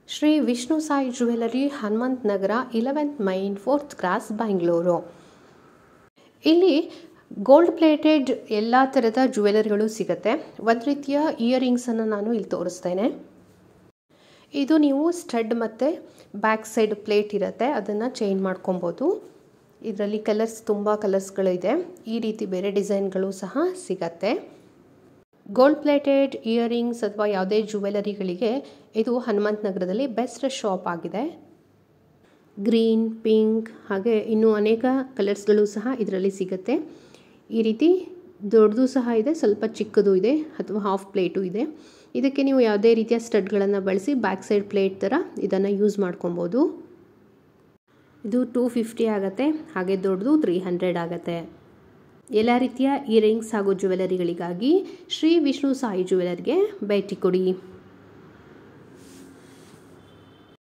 Shri Vishnu Sai jewellery Hanumanth Nagar eleventh main fourth cross Bengaluru ಇಲ್ಲಿ gold plated ಎಲ್ಲ ಥರದ ಜ್ಯುವೆಲರಿಗಳು ಸಿಗುತ್ತೆ ಒಂದು ರೀತಿಯ ಇಯರಿಂಗ್ಸನ್ನು ನಾನು ಇಲ್ಲಿ ತೋರಿಸ್ತೇನೆ ಇದು ನೀವು ಸ್ಟಡ್ ಮತ್ತು ಬ್ಯಾಕ್ ಸೈಡ್ ಪ್ಲೇಟ್ ಇರುತ್ತೆ ಅದನ್ನು ಚೇಂಜ್ ಮಾಡ್ಕೊಬೋದು ಇದರಲ್ಲಿ ಕಲರ್ಸ್ ತುಂಬ ಕಲರ್ಸ್ಗಳಿದೆ ಈ ರೀತಿ ಬೇರೆ ಡಿಸೈನ್ಗಳು ಸಹ ಸಿಗತ್ತೆ ಗೋಲ್ಡ್ ಪ್ಲೇಟೆಡ್ ಇಯರಿಂಗ್ಸ್ ಅಥವಾ ಯಾವುದೇ ಜ್ಯುವೆಲರಿಗಳಿಗೆ ಇದು ಹನುಮಂತ ನಗರದಲ್ಲಿ ಬೆಸ್ಟ್ ಶಾಪ್ ಆಗಿದೆ ಗ್ರೀನ್ ಪಿಂಕ್ ಹಾಗೆ ಇನ್ನೂ ಅನೇಕ ಕಲರ್ಸ್ಗಳು ಸಹ ಇದರಲ್ಲಿ ಸಿಗುತ್ತೆ ಈ ರೀತಿ ದೊಡ್ಡದು ಸಹ ಇದೆ ಸ್ವಲ್ಪ ಚಿಕ್ಕದು ಇದೆ ಅಥವಾ ಹಾಫ್ ಪ್ಲೇಟು ಇದೆ ಇದಕ್ಕೆ ನೀವು ಯಾವುದೇ ರೀತಿಯ ಸ್ಟಡ್ಗಳನ್ನು ಬಳಸಿ ಬ್ಯಾಕ್ ಸೈಡ್ ಪ್ಲೇಟ್ ಥರ ಇದನ್ನು ಯೂಸ್ ಮಾಡ್ಕೊಬೋದು ಇದು ಟೂ ಫಿಫ್ಟಿ ಆಗುತ್ತೆ ಹಾಗೆ ದೊಡ್ಡದು ತ್ರೀ ಹಂಡ್ರೆಡ್ ಆಗುತ್ತೆ ಎಲ್ಲ ರೀತಿಯ ಇಯರಿಂಗ್ಸ್ ಹಾಗೂ ಜ್ಯುವೆಲರಿಗಳಿಗಾಗಿ ಶ್ರೀ ವಿಷ್ಣು ಸಾಯಿ ಜ್ಯುವೆಲರ್ಗೆ ಭೇಟಿ ಕೊಡಿ